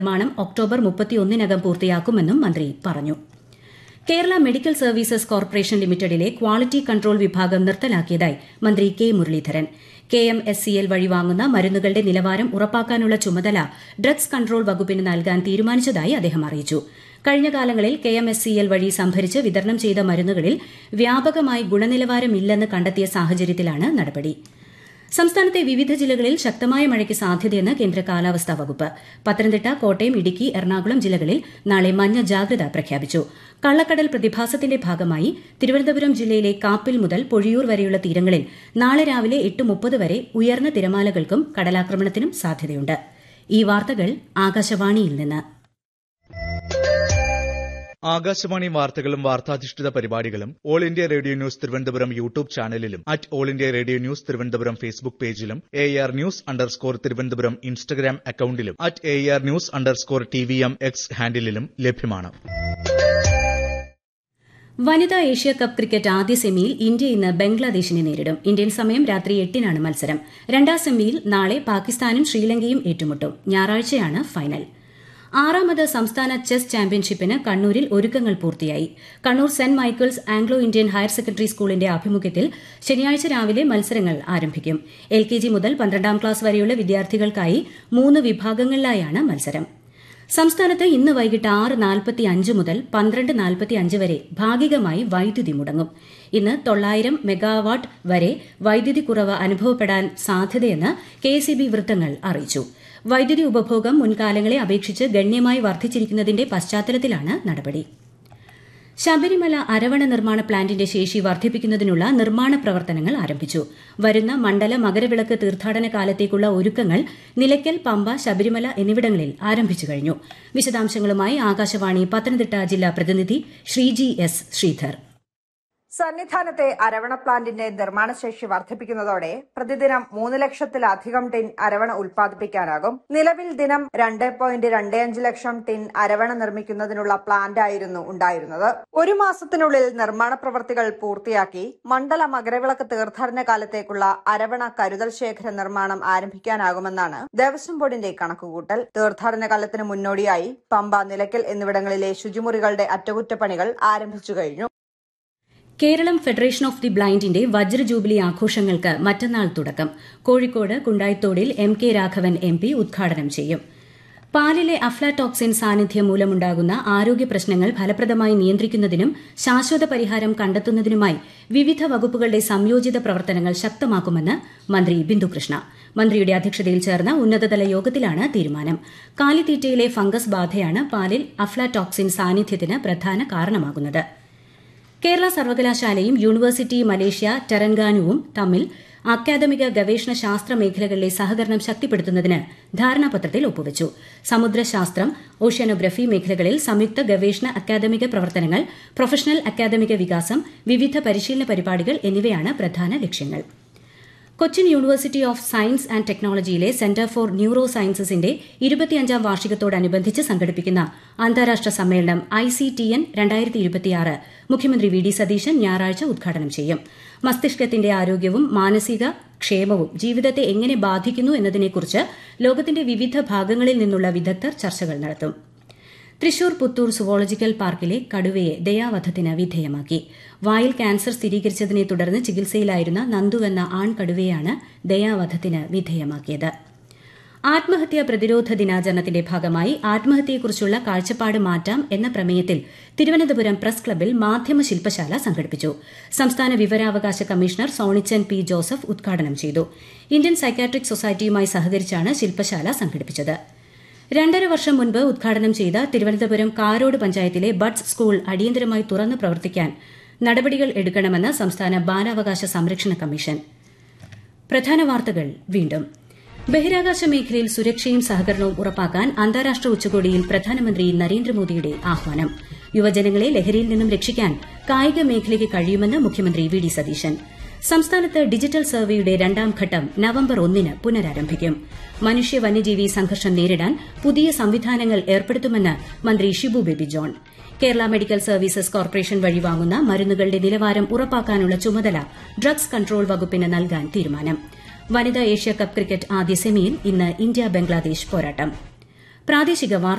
നിർമ്മാണം ഒക്ടോബർ മുപ്പത്തിയൊന്നിനകം പൂർത്തിയാക്കുമെന്നും മന്ത്രി പറഞ്ഞു കേരള മെഡിക്കൽ സർവീസസ് കോർപ്പറേഷൻ ലിമിറ്റഡിലെ ക്വാളിറ്റി കൺട്രോൾ വിഭാഗം നിർത്തലാക്കിയതായി മന്ത്രി K Muraleedharan K M S C L വഴി വാങ്ങുന്ന മരുന്നുകളുടെ നിലവാരം ഉറപ്പാക്കാനുള്ള ചുമതല ഡ്രഗ്സ് കൺട്രോൾ വകുപ്പിന് നൽകാൻ തീരുമാനിച്ചതായി അദ്ദേഹം അറിയിച്ചു കഴിഞ്ഞ കാലങ്ങളിൽ K M S C L വഴി സംഭരിച്ച് വിതരണം ചെയ്ത മരുന്നുകളിൽ വ്യാപകമായി ഗുണനിലവാരമില്ലെന്ന് കണ്ടെത്തിയ സാഹചര്യത്തിലാണ് നടപടി സംസ്ഥാനത്തെ വിവിധ ജില്ലകളിൽ ശക്തമായ മഴയ്ക്ക് സാധ്യതയെന്ന് കേന്ദ്ര കാലാവസ്ഥാ വകുപ്പ് പത്തനംതിട്ട കോട്ടയം ഇടുക്കി എറണാകുളം ജില്ലകളിൽ നാളെ മഞ്ഞ ജാഗ്രത പ്രഖ്യാപിച്ചു കള്ളക്കടൽ പ്രതിഭാസത്തിന്റെ ഭാഗമായി തിരുവനന്തപുരം ജില്ലയിലെ കാപ്പിൽ മുതൽ പൊഴിയൂർ വരെയുള്ള തീരങ്ങളിൽ നാളെ രാവിലെ എട്ട് മുപ്പത് വരെ ഉയർന്ന തിരമാലകൾക്കും കടലാക്രമണത്തിനും സാധ്യതയുണ്ട് ഈ വാർത്തകൾ ആകാശവാണിയിൽ നിന്ന് ആകാശവാണി വാർത്തകളും വാർത്താധിഷ്ഠിത പരിപാടികളും all India radio news Thiruvananthapuram YouTube ചാനലിലും at all India radio news Thiruvananthapuram Facebook പേജിലും A R news underscore Thiruvananthapuram Instagram അക്കൌണ്ടിലും at A R news underscore T V M X ഹാൻഡിലും ലഭ്യമാണ് വനിതാ ഏഷ്യ കപ്പ് ക്രിക്കറ്റ് ആദ്യ സെമിയിൽ ഇന്ത്യ ഇന്ന് ബംഗ്ലാദേശിനെ നേരിടും ഇന്ത്യൻ സമയം രാത്രി എട്ടിനാണ് മത്സരം രണ്ടാം സെമിയിൽ നാളെ പാകിസ്ഥാനും ശ്രീലങ്കയും ഏറ്റുമുട്ടും ഞായറാഴ്ചയാണ് ഫൈനൽ ആറാമത് സംസ്ഥാന ചെസ് ചാമ്പ്യൻഷിപ്പിന് കണ്ണൂരിൽ ഒരുക്കങ്ങൾ പൂർത്തിയായി Kannur saint Michael's Anglo Indian higher secondary സ്കൂളിന്റെ ആഭിമുഖ്യത്തിൽ ശനിയാഴ്ച രാവിലെ മത്സരങ്ങൾ ആരംഭിക്കും എൽ കെ ജി മുതൽ പന്ത്രണ്ടാം ക്ലാസ് വരെയുള്ള വിദ്യാർത്ഥികൾക്കായി മൂന്ന് വിഭാഗങ്ങളിലായാണ് മത്സരം സംസ്ഥാനത്ത് ഇന്ന് വൈകിട്ട് ആറ് നാൽപ്പത്തി അഞ്ച് മുതൽ പന്ത്രണ്ട് നാൽപ്പത്തി അഞ്ച് വരെ ഭാഗികമായി വൈദ്യുതി മുടങ്ങും ഇന്ന് തൊള്ളായിരം മെഗാവാട്ട് വരെ വൈദ്യുതി കുറവ് അനുഭവപ്പെടാൻ സാധ്യതയെന്ന് കെ വൃത്തങ്ങൾ അറിയിച്ചു വൈദ്യുതി ഉപഭോഗം മുൻകാലങ്ങളെ അപേക്ഷിച്ച് ഗണ്യമായി വർദ്ധിച്ചിരിക്കുന്നതിന്റെ പശ്ചാത്തലത്തിലാണ് നടപടി ശബരിമല അരവണ നിർമ്മാണ പ്ലാന്റിന്റെ ശേഷി വർദ്ധിപ്പിക്കുന്നതിനുള്ള നിർമ്മാണ പ്രവർത്തനങ്ങൾ ആരംഭിച്ചു വരുന്ന മണ്ഡല മകരവിളക്ക് തീർത്ഥാടന കാലത്തേക്കുള്ള ഒരുക്കങ്ങൾ നിലയ്ക്കൽ പമ്പ ശബരിമല എന്നിവിടങ്ങളിൽ ആരംഭിച്ചു കഴിഞ്ഞു വിശദാംശങ്ങളുമായി ആകാശവാണി പത്തനംതിട്ട ജില്ലാ പ്രതിനിധി ശ്രീജി എസ് ശ്രീധർ സന്നിധാനത്തെ അരവണ പ്ലാന്റിന്റെ നിർമ്മാണശേഷി വർദ്ധിപ്പിക്കുന്നതോടെ പ്രതിദിനം മൂന്ന് ലക്ഷത്തിലധികം ടിൻ അരവണ ഉൽപ്പാദിപ്പിക്കാനാകും നിലവിൽ ദിനം രണ്ട് പോയിന്റ് രണ്ട് അഞ്ച് ലക്ഷം ടിൻ അരവണ നിർമ്മിക്കുന്നതിനുള്ള പ്ലാന്റ് ആയിരുന്നു ഉണ്ടായിരുന്നത് ഒരു മാസത്തിനുള്ളിൽ നിർമ്മാണ പ്രവൃത്തികൾ പൂർത്തിയാക്കി മണ്ഡല മകരവിളക്ക് തീർത്ഥാടന കാലത്തേക്കുള്ള അരവണ കരുതൽ ശേഖര നിർമ്മാണം ആരംഭിക്കാനാകുമെന്നാണ് ദേവസ്വം ബോർഡിന്റെ കണക്കുകൂട്ടൽ തീർത്ഥാടന കാലത്തിന് മുന്നോടിയായി പമ്പ നിലയ്ക്കൽ എന്നിവിടങ്ങളിലെ ശുചിമുറികളുടെ അറ്റകുറ്റപ്പണികൾ ആരംഭിച്ചു കഴിഞ്ഞു കേരളം ഫെഡറേഷൻ ഓഫ് ദി ബ്ലൈൻഡിന്റെ വജ്ര ജൂബിലി ആഘോഷങ്ങൾക്ക് മറ്റന്നാൾ തുടക്കം കോഴിക്കോട് കുണ്ടായിത്തോടിൽ M K Raghavan M P ഉദ്ഘാടനം ചെയ്യും പാലിലെ അഫ്ലാടോക്സിൻ സാന്നിധ്യം മൂലമുണ്ടാകുന്ന ആരോഗ്യ പ്രശ്നങ്ങൾ ഫലപ്രദമായി നിയന്ത്രിക്കുന്നതിനും ശാശ്വത പരിഹാരം കണ്ടെത്തുന്നതിനുമായി വിവിധ വകുപ്പുകളുടെ സംയോജിത പ്രവർത്തനങ്ങൾ ശക്തമാക്കുമെന്ന് മന്ത്രി ബിന്ദുകൃഷ്ണ മന്ത്രിയുടെ അധ്യക്ഷതയിൽ ചേർന്ന ഉന്നതതല യോഗത്തിലാണ് തീരുമാനം കാലിത്തീറ്റയിലെ ഫംഗസ് ബാധയാണ് പാലിൽ അഫ്ലാടോക്സിൻ സാന്നിധ്യത്തിന് പ്രധാന കാരണമാകുന്നത് കേരള സർവകലാശാലയും യൂണിവേഴ്സിറ്റി മലേഷ്യ ടെറൻഗാനുവും തമ്മിൽ അക്കാദമിക ഗവേഷണ ശാസ്ത്ര മേഖലകളിലെ സഹകരണം ശക്തിപ്പെടുത്തുന്നതിന് ധാരണാപത്രത്തിൽ ഒപ്പുവച്ചു സമുദ്രശാസ്ത്രം ഓഷ്യാനോഗ്രഫി മേഖലകളിൽ സംയുക്ത ഗവേഷണ അക്കാദമിക പ്രവർത്തനങ്ങൾ പ്രൊഫഷണൽ അക്കാദമിക വികാസം വിവിധ പരിശീലന പരിപാടികൾ എന്നിവയാണ് പ്രധാന ലക്ഷ്യങ്ങൾ Cochin university of science and ടെക്നോളജിയിലെ സെന്റർ ഫോർ ന്യൂറോ സയൻസസിന്റെ ഇരുപത്തിയഞ്ചാം വാർഷികത്തോടനുബന്ധിച്ച് സംഘടിപ്പിക്കുന്ന അന്താരാഷ്ട്ര സമ്മേളനം ഐ സി ടി എൻ രണ്ടായിരത്തി ഇരുപത്തിയാറ് മുഖ്യമന്ത്രി വി ഡി സതീശൻ ഞായറാഴ്ച ഉദ്ഘാടനം ചെയ്യും മസ്തിഷ്കത്തിന്റെ ആരോഗ്യവും മാനസിക ക്ഷേമവും ജീവിതത്തെ എങ്ങനെ ബാധിക്കുന്നു എന്നതിനെക്കുറിച്ച് ലോകത്തിന്റെ വിവിധ ഭാഗങ്ങളിൽ നിന്നുള്ള വിദഗ്ധർ ചർച്ചകൾ നടത്തും തൃശൂർ പുത്തൂർ സുവോളജിക്കൽ പാർക്കിലെ കടുവയെ ദയാവധത്തിന് വിധേയമാക്കി വായിൽ ക്യാൻസർ സ്ഥിരീകരിച്ചതിനെ തുടർന്ന് ചികിത്സയിലായിരുന്ന നന്ദുവെന്ന ആൺകടുവയാണ് ദയാവധത്തിന് വിധേയമാക്കിയത് ആത്മഹത്യാ പ്രതിരോധ ദിനാചരണത്തിന്റെ ഭാഗമായി ആത്മഹത്യയെക്കുറിച്ചുള്ള കാഴ്ചപ്പാട് മാറ്റാം എന്ന പ്രമേയത്തിൽ തിരുവനന്തപുരം പ്രസ് ക്ലബിൽ മാധ്യമ ശില്പശാല സംഘടിപ്പിച്ചു സംസ്ഥാന വിവരാവകാശ കമ്മീഷണർ സോണിച്ചൻ പി ജോസഫ് ഉദ്ഘാടനം ചെയ്തു ഇന്ത്യൻ സൈക്കാട്രിക് സൊസൈറ്റിയുമായി സഹകരിച്ചാണ് ശില്പശാല സംഘടിപ്പിച്ചത് രണ്ടര വർഷം മുൻപ് ഉദ്ഘാടനം ചെയ്ത തിരുവനന്തപുരം കാരോട് പഞ്ചായത്തിലെ ബഡ്സ് സ്കൂൾ അടിയന്തരമായി തുറന്നു പ്രവർത്തിക്കാൻ നടപടികൾ എടുക്കണമെന്ന് സംസ്ഥാന ബാലാവകാശ സംരക്ഷണ കമ്മീഷൻ പ്രധാന വാർത്തകൾ വീണ്ടും ബഹിരാകാശ മേഖലയിൽ സുരക്ഷയും സഹകരണവും ഉറപ്പാക്കാൻ അന്താരാഷ്ട്ര ഉച്ചകോടിയിൽ പ്രധാനമന്ത്രി നരേന്ദ്രമോദിയുടെ ആഹ്വാനം യുവജനങ്ങളെ ലഹരിയിൽ നിന്നും രക്ഷിക്കാൻ കായിക മേഖലയ്ക്ക് കഴിയുമെന്ന് മുഖ്യമന്ത്രി വി ഡി സതീശൻ സംസ്ഥാനത്ത് ഡിജിറ്റൽ സർവേയുടെ രണ്ടാം ഘട്ടം നവംബർ ഒന്നിന് പുനരാരംഭിക്കും മനുഷ്യ വന്യജീവി സംഘർഷം നേരിടാൻ പുതിയ സംവിധാനങ്ങൾ ഏർപ്പെടുത്തുമെന്ന് മന്ത്രി Shibu Baby John Kerala medical services corporation വഴി വാങ്ങുന്ന മരുന്നുകളുടെ നിലവാരം ഉറപ്പാക്കാനുള്ള ചുമതല ഡ്രഗ്സ് കൺട്രോൾ വകുപ്പിന് നൽകാൻ തീരുമാനം വനിതാ ഏഷ്യ കപ്പ് ക്രിക്കറ്റ് ആദ്യ സെമിയിൽ ഇന്ന് ഇന്ത്യ ബംഗ്ലാദേശ് പോരാട്ടം പ്രാദേശിക വാർത്ത